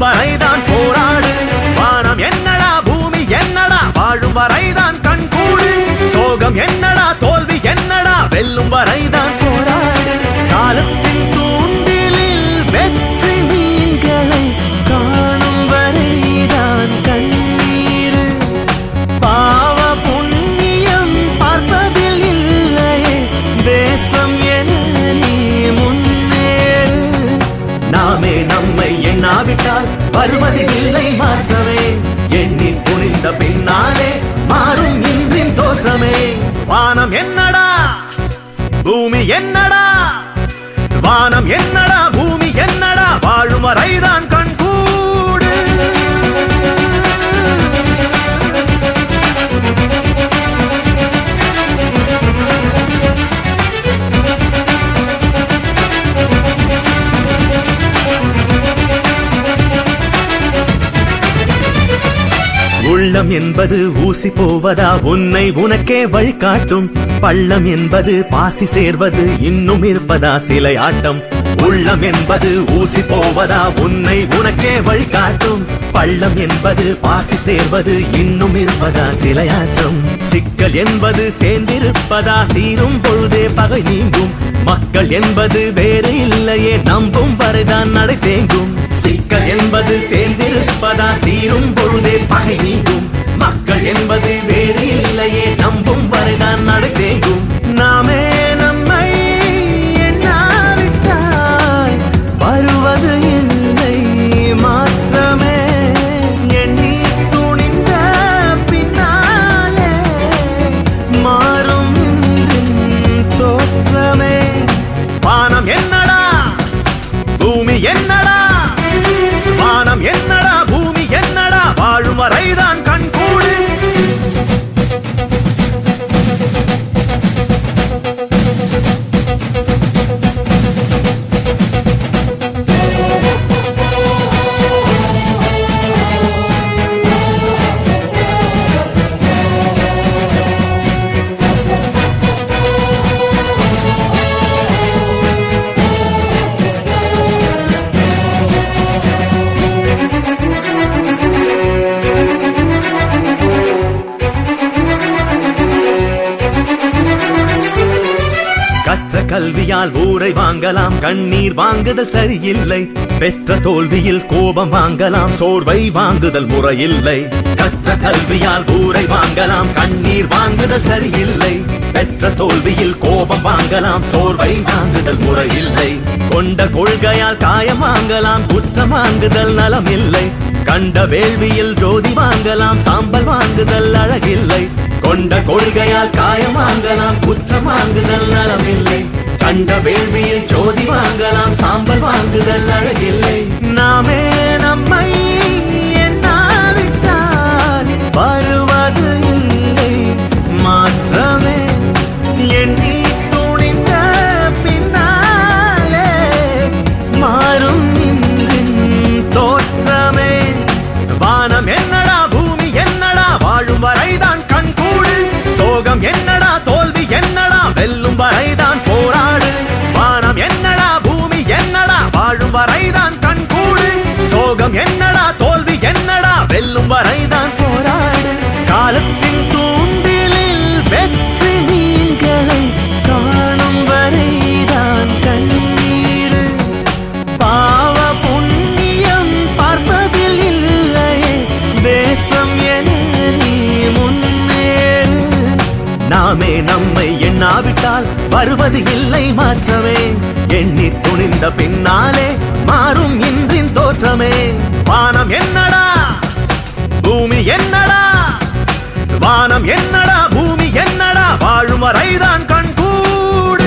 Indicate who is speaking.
Speaker 1: வெல்லும் வரைதான் போராடு வானம் என்னடா பூமி என்னடா வாழும் வரைதான் கண்கூடு சோகம் என்னடா தோல்வி என்னடா வெல்லும் வரைதான் போராடு காலத்தின் தூண்டிலில் வெற்றி மீன்களை காணும் வரைதான் கண்ணீர் பாவ புண்ணியம் பார்ப்பதில் இல்லையே தேசம் என நீ முன்னேறு நாமே நம்மை எண்ணாவிட்டால் வருவதில் இல்லை மாற்றமே எண்ணி துணிந்த பின்னாலே மாறும் இன்றின் தோற்றமே வானம் என்னடா பூமி என்னடா வானம் என்னடா பூமி என்னடா வாழும் வரைதான் கண்கூடு உள்ளம் என்பது ஊசி போவதா உன்னை உனக்கே வழிகாட்டும் பள்ளம் என்பது பாசி சேர்வது இன்னும் இருப்பதா சிலை ஆட்டம் உள்ளம் என்பது ஊசி போவதா உன்னை உனக்கே வழிகாட்டும் பள்ளம் என்பது பாசி சேர்வது இன்னும் இருப்பதா சிலையாட்டம் சிக்கல் என்பது சேர்ந்திருப்பதா சீரும் பொழுதே பகை நீங்கும் மக்கள் என்பது வேறு இல்லையே நம்பும் வரைதான் நடை தேங்கும் சிக்கல் என்பது சேர்ந்திருப்பதா சீரும் பொழுதே பகை நீங்கும் மக்கள் என்பது வேறு இல்லையே நம்பும் வரைதான் நடை தேங்கும் நாமே நம்மை எண்ணாவிட்டால் வருவது இல்லை மாற்றமே எண்ணி துணிந்த பின்னாலே மாறும் இன்றின் தோற்றமே வானம் என்னடா பூமி என்னடா வானம் என்னடா பூமி என்னடா வாழும் வரைதான் கண்கூடு கற்ற கல்வியால் ஊரை வாங்கலாம் கண்ணீர் வாங்குதல் சரியில்லை பெற்ற தோல்வியில் கோபம் வாங்கலாம் சோர்வை வாங்குதல் முறையில்லை கற்ற கல்வியால் ஊரை வாங்கலாம் கண்ணீர் வாங்குதல் சரியில்லை பெற்ற தோல்வியில் கோபம் வாங்கலாம் சோர்வை வாங்குதல் முறையில்லை கொண்ட கொள்கையால் காயம் வாங்கலாம் குற்றம் வாங்குதல் நலம் இல்லை கண்ட வேள்வியில் ஜோதி வாங்கலாம் சாம்பல் வாங்குதல் அழகில்லை கொண்ட கொள்கையால் காயம் வாங்கலாம் குற்றம் வாங்குதல் நலமில்லை கண்ட வேள்வியில் ஜோதி வாங்கலாம் சாம்பல் வாங்குதல் அழகில்லை நாமே நம்மை எண்ணாவிட்டால் வருவது இல்லை மாற்றமே எண்ணி துணிந்த பின்னாலே மாறும் இன்றின் தோற்றமே வானம் என்னடா பூமி என்னடா வாழும் வரைதான் கண்கூடு சோகம் என்னடா தோல்வி என்னடா வெல்லும் வரைதான் போராடு வானம் என்னடா பூமி என்னடா வாழும் வரைதான் கண்கூடு சோகம் என்னடா தோல்வி என்னடா வெல்லும் வரைதான் போராடு காலத்தின் தூண்டிலில் வெற்றி மீன்களை காணும் வரைதான் கண்ணீர் பாவ புண்ணியம் பார்ப்பதில் இல்லையே தேசம் என நீ முன்னேறு நாமே நம்மை எண்ணாவிட்டால் வருவது இல்லை மாற்றமே எண்ணி துணிந்த பின்னாலே மாறும் இன்றின் தோற்றமே வானம் என்னடா பூமி என்னடா வானம் என்னடா பூமி என்னடா வாழும் வரைதான் கண்கூடு